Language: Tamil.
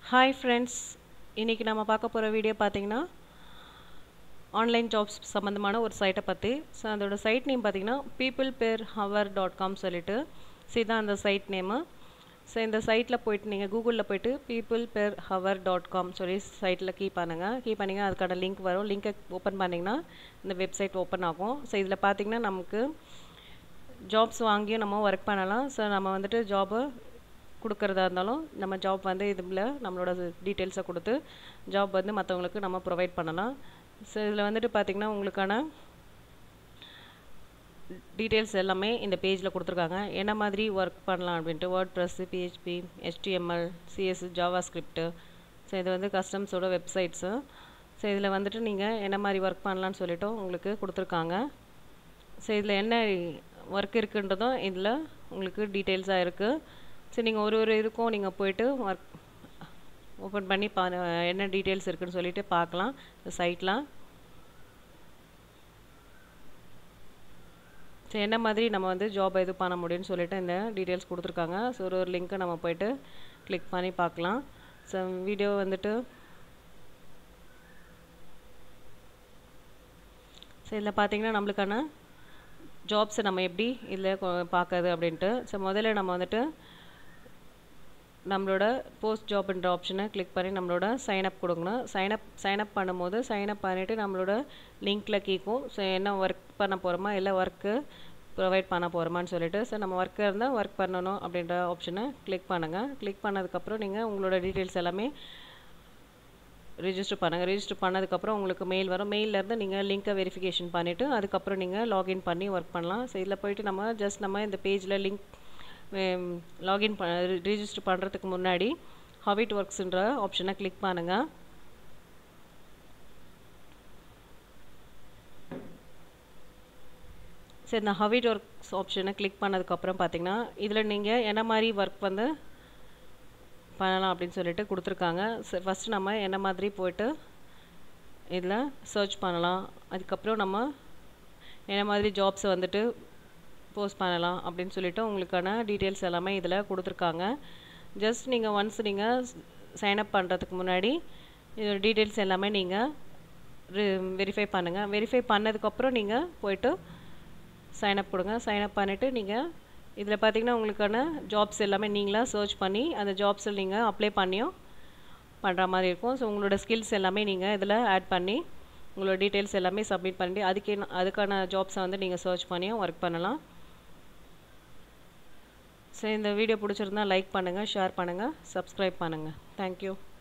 ஹாய் ஃப்ரெண்ட்ஸ் இன்றைக்கி நம்ம பார்க்க போகிற வீடியோ பார்த்தீங்கன்னா ஆன்லைன் ஜாப்ஸ் சம்மந்தமான ஒரு சைட்டை பற்றி ஸோ அதோட சைட் நேம் பார்த்தீங்கன்னா people per hour dot com சொல்லிட்டு ஸோ இதான் அந்த சைட் நேமு ஸோ இந்த சைட்டில் போயிட்டு நீங்கள் கூகுளில் போயிட்டு people per hour dot com சொல்லி சைட்டில் கீ பண்ணுங்கள் கீ பண்ணிங்கன்னா அதுக்கான லிங்க் வரும் லிங்கை ஓப்பன் பண்ணிங்கன்னா இந்த வெப்சைட் ஓப்பன் ஆகும் ஸோ இதில் பார்த்தீங்கன்னா நமக்கு ஜாப்ஸ் வாங்கியும் நம்ம ஒர்க் பண்ணலாம் ஸோ நம்ம வந்துட்டு ஜாபு கொடுக்குறதா இருந்தாலும் நம்ம ஜாப் வந்து இதில் நம்மளோட டீட்டெயில்ஸை கொடுத்து ஜாப் வந்து மற்றவங்களுக்கு நம்ம ப்ரொவைட் பண்ணலாம் ஸோ இதில் வந்துட்டு பார்த்திங்கன்னா உங்களுக்கான டீட்டெயில்ஸ் எல்லாமே இந்த பேஜில் கொடுத்துருக்காங்க என்ன மாதிரி ஒர்க் பண்ணலாம் அப்படின்ட்டு WordPress PHP HTML CSS JavaScript so இது வந்து கஸ்டம்ஸோட வெப்சைட்ஸு ஸோ இதில் வந்துட்டு நீங்கள் என்ன மாதிரி ஒர்க் பண்ணலான்னு சொல்லிவிட்டு உங்களுக்கு கொடுத்துருக்காங்க ஸோ இதில் என்ன ஒர்க் இருக்குன்றதும் இதில் உங்களுக்கு டீட்டெயில்ஸாக இருக்குது ஸோ நீங்கள் ஒரு ஒரு இதுக்கும் நீங்கள் போயிட்டு ஒர்க் ஓப்பன் பண்ணி பா என்ன டீட்டெயில்ஸ் இருக்குன்னு சொல்லிட்டு பார்க்கலாம் இந்த சைட்லாம் ஸோ என்ன மாதிரி நம்ம வந்து ஜாப் இது பண்ண முடியும்னு சொல்லிட்டு இந்த டீட்டெயில்ஸ் கொடுத்துருக்காங்க ஸோ ஒரு ஒரு லிங்க்கை நம்ம போயிட்டு கிளிக் பண்ணி பார்க்கலாம் ஸோ வீடியோ வந்துட்டு ஸோ இதில் பார்த்தீங்கன்னா நம்மளுக்கான ஜாப்ஸை நம்ம எப்படி இதில் பார்க்கறது அப்படின்ட்டு ஸோ முதல்ல நம்ம வந்துட்டு நம்மளோட போஸ்ட் ஜாப்ன்ற ஆப்ஷனை கிளிக் பண்ணி நம்மளோட சைனப் கொடுக்கணும் சைனப் சைனப் பண்ணும்போது சைனப் பண்ணிவிட்டு நம்மளோட லிங்க்கில் கேட்கும் ஸோ என்ன ஒர்க் பண்ண போகிறோமா இல்லை ஒர்க்கு ப்ரொவைட் பண்ண போகிறோமான்னு சொல்லிட்டு ஸோ நம்ம ஒர்க்கு இருந்தால் ஒர்க் பண்ணணும் அப்படின்ற ஆப்ஷனை கிளிக் பண்ணுங்கள் கிளிக் பண்ணதுக்கப்புறம் நீங்கள் உங்களோட டீட்டெயில்ஸ் எல்லாமே ரிஜிஸ்டர் பண்ணுங்கள் ரிஜிஸ்டர் பண்ணதுக்கப்புறம் உங்களுக்கு மெயில் வரும் மெயிலேருந்து நீங்கள் லிங்க்கை வெரிஃபிகேஷன் பண்ணிவிட்டு அதுக்கப்புறம் நீங்கள் லாகின் பண்ணி ஒர்க் பண்ணலாம் ஸோ இதில் போயிட்டு நம்ம ஜஸ்ட் நம்ம இந்த பேஜில் லிங்க் லாகின் ப ரிஜிஸ்டர் பண்ணுறதுக்கு முன்னாடி ஹவிட் ஒர்க்ஸுன்ற ஆப்ஷனை கிளிக் பண்ணுங்கள் சரி இந்த ஹவிட் ஒர்க்ஸ் ஆப்ஷனை கிளிக் பண்ணதுக்கப்புறம் பார்த்தீங்கன்னா இதில் நீங்கள் என்ன மாதிரி ஒர்க் வந்து பண்ணலாம் அப்படின்னு சொல்லிட்டு கொடுத்துருக்காங்க ஃபஸ்ட்டு நம்ம என்ன மாதிரி போயிட்டு இதில் சர்ச் பண்ணலாம் அதுக்கப்புறம் நம்ம என்ன மாதிரி ஜாப்ஸை வந்துட்டு போஸ்ட் பண்ணலாம் அப்படின்னு சொல்லிட்டு உங்களுக்கான டீட்டெயில்ஸ் எல்லாமே இதில் கொடுத்துருக்காங்க ஜஸ்ட் நீங்கள் ஒன்ஸ் நீங்கள் சைன்அப் பண்ணுறதுக்கு முன்னாடி இதோட டீட்டெயில்ஸ் எல்லாமே நீங்கள் வெரிஃபை பண்ணுங்கள் வெரிஃபை பண்ணதுக்கப்புறம் நீங்கள் போயிட்டு சைன்அப் கொடுங்க சைன்அப் பண்ணிவிட்டு நீங்கள் இதில் பார்த்தீங்கன்னா உங்களுக்கான ஜாப்ஸ் எல்லாமே நீங்களாக சர்ச் பண்ணி அந்த ஜாப்ஸில் நீங்கள் அப்ளை பண்ணியும் பண்ணுற மாதிரி இருக்கும் ஸோ உங்களோட ஸ்கில்ஸ் எல்லாமே நீங்கள் இதில் ஆட் பண்ணி உங்களோட டீட்டெயில்ஸ் எல்லாமே சப்மிட் பண்ணிட்டு அதுக்கே அதுக்கான ஜாப்ஸை வந்து நீங்கள் சர்ச் பண்ணியும் ஒர்க் பண்ணலாம் ஸோ இந்த வீடியோ பிடிச்சிருந்தா லைக் பண்ணுங்கள் ஷேர் பண்ணுங்கள் சப்ஸ்கிரைப் பண்ணுங்கள் தேங்க்யூ